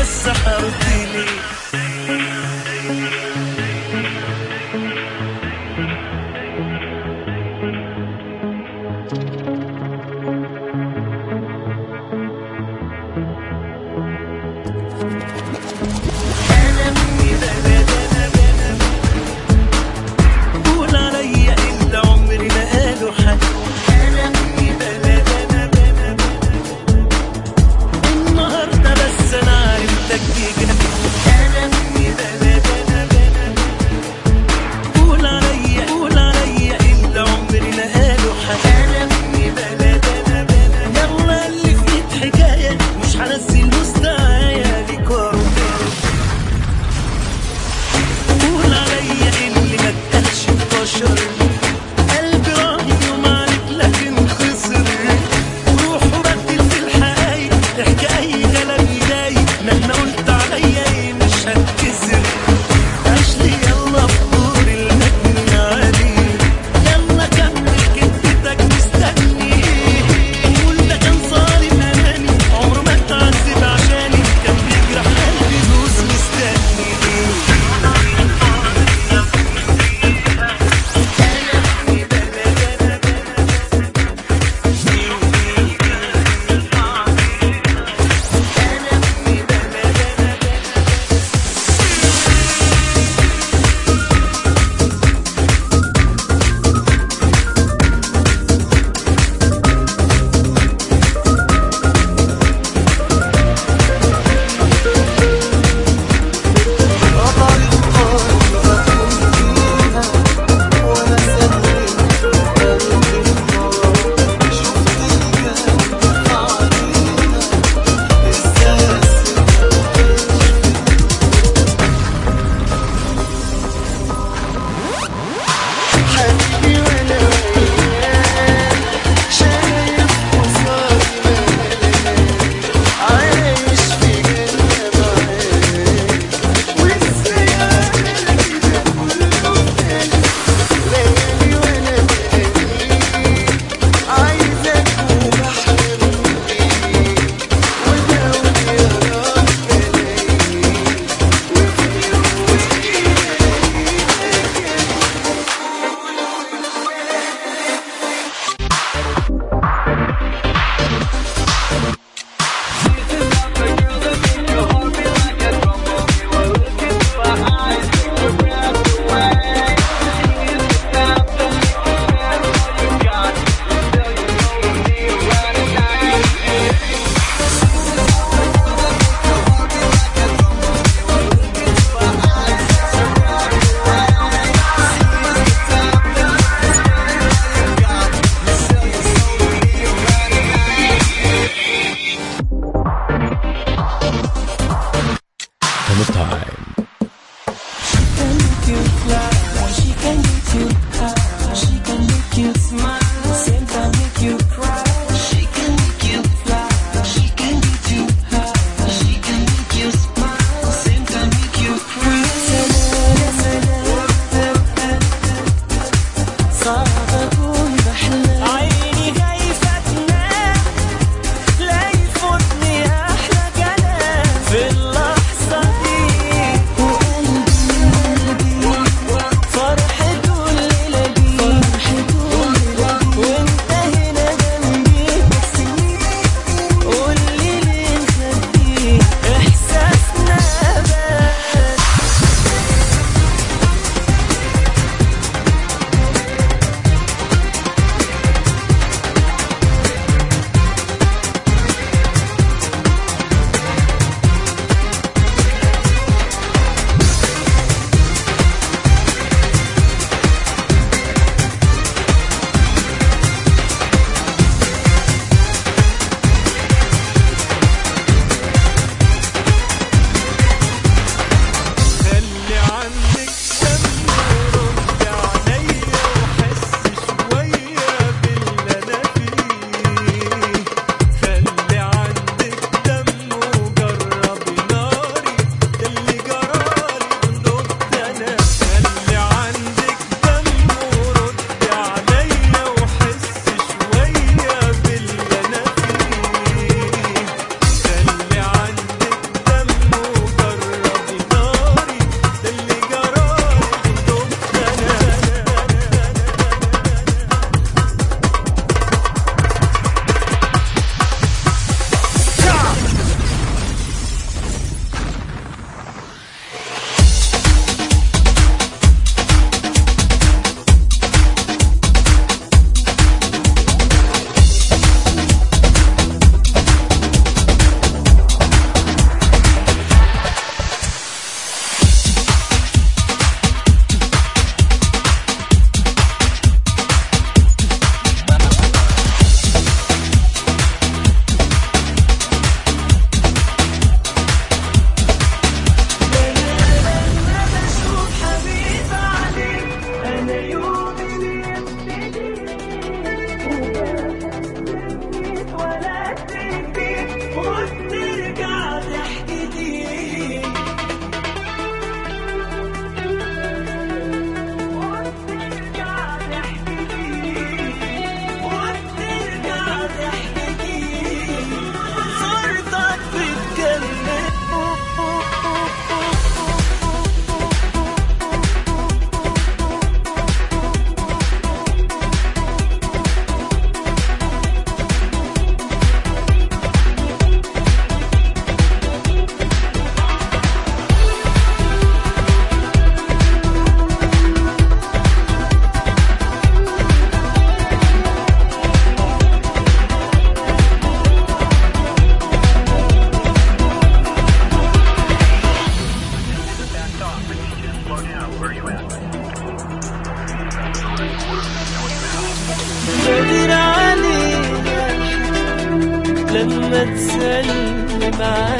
بس هرد ليه قول عليا اللي عمري ما قاله حد النهارده بس انا عرفتك بجد قول عليا قول عليا اللي عمري ما قاله حد يلا اللي في ايد حكايه مش هنزل مستوايا ليك وارد قول عليا اللي ما اتقالش بشر قلبي راهن يوم عليك لكن خسر روح وبدل في الحقايق احكي اي كلام يضايق مهما قلت عليا ايه مش هتكسر عيش لي يلا في دور المجني عليه يلا كمل كدبتك مستني قول ده كان ظالم اناني عمره ما اتعذب عشاني كان بيجرح قلبي دوس مستني حبيبي وانا وياك شايف قصادي ملاك عايش في جنة معاك وازاي اعمل كده كله بقالي ليالي وانا بقاليك عايزك وبحلم بيك وداوي يا رب الاقيك وفي يوم عيني خايفة تنام لا يفوتني أحلى كلام في اللحظة دي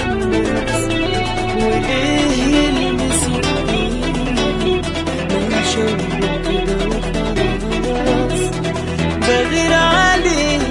الناس وليه يلمس ايدي ما يشوق كده وخلاص بغير عليه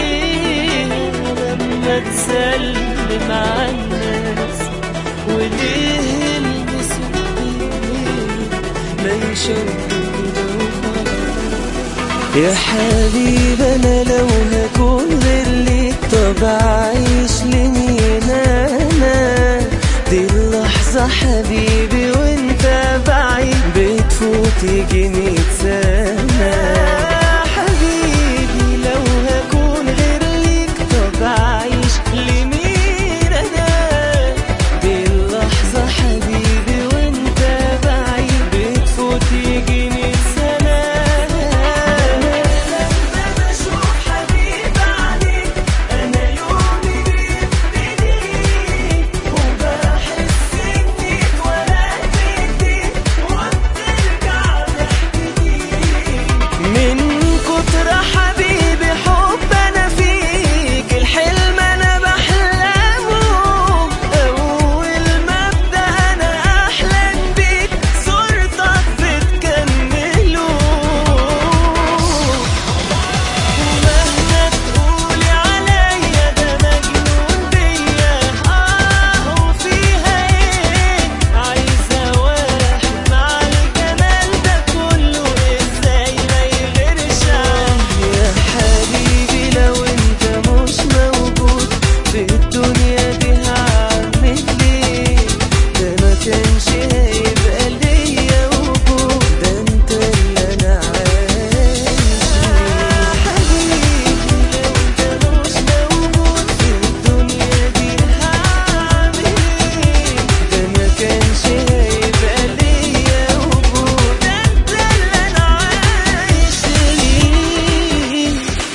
لما تسلم على الناس وليه يلمس ايدي ما يشوق كده وخلاص يا حبيبي انا لو هكون غير ليك طب اعيش لمين انا دي اللحظة حبيبي وانت بعيد بتفوت يجي مية سنة حبيبي لو هكون غير ليك طب اعيش لمين انا دي اللحظة حبيبي وانت بعيد بتفوت يجي مية سنة لما بشوف حبيب عليك انا يومي بيبتدي وبحس اني اتولدت جديد وبترجع تحتدي من كتر حبيبي حب انا فيك الحلم انا بحلمه اول ما ابدا انا احلم بيك صورتك بتكمله ومهما تقولي عليا ده مجنون بيا اه وفيها ايه عايزة واحد مع الجمال ده كله ازاي ما يغيرش يا حبيبي لو انت مش موجود في الدنيا دي هعمل ايه ده ما كانش هيبقى ليا وجود ده انت اللي انا عايش حبيبي لو انت مش موجود في الدنيا دي هعمل ايه ده ما كانش هيبقى ليا وجود ده انت اللي انا عايش ليه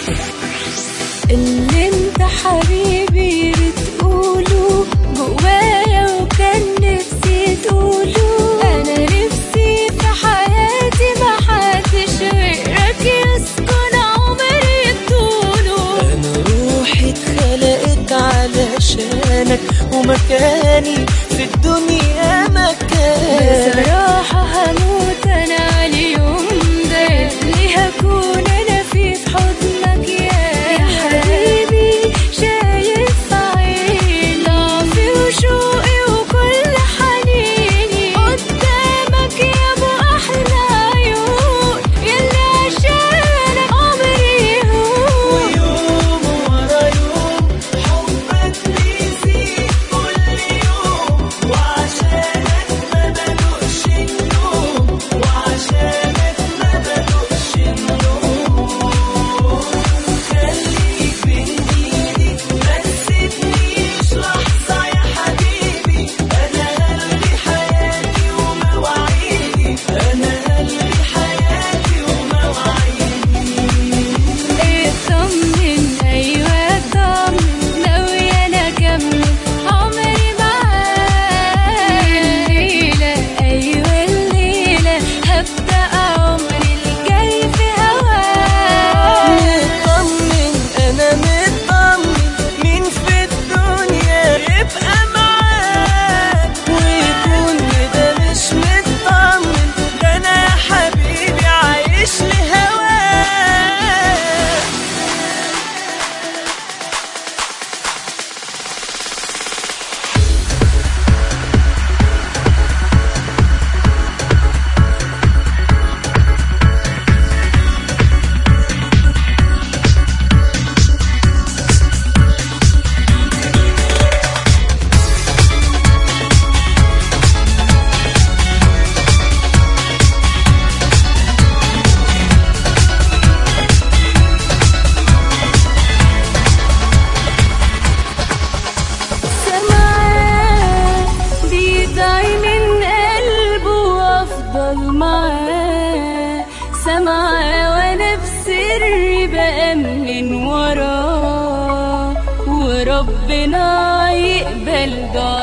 اللي انت حبيبي بتقوله جوايا وكان نفسي تقوله انا نفسي في حياتي محدش غيرك يسكن عمري بطوله انا روحي اتخلقت علشانك ومكاني في الدنيا مكانك بصراحة هموت انا على اليوم ده اللي هكون انا فيه في حضنك يا يا حبيبي شايف في عيني ضعفي وشوقي وكل حنيني قدامك يا ابو احلى عيون يلي عشانك عمري يهون ويوم ورا يوم حبك بيزيد كل يوم وعشانك ما بلوش النوم وعشانك ما بلوش النوم خليك بين ايدي ما تسيبنيش لحظة يا حبيبي انا قلبي حياتي ومواعيدي انا قلبي حياتي ومواعيدي اطمن ايوه اطمن ناوية انا اكمل عمري معاك الليلة ايوه الليلة هبدأ عمري الجاي في هواك مطمن انا مطمن مين في الدنيا يبقى معاك ويكون كده مش مطمن ده انا يا حبيبي عايش لهواك سمعاه بيدعي من قلبه وافضل معاه سمعاه وانا بسري بأمن وراه وربنا يقبل دعاء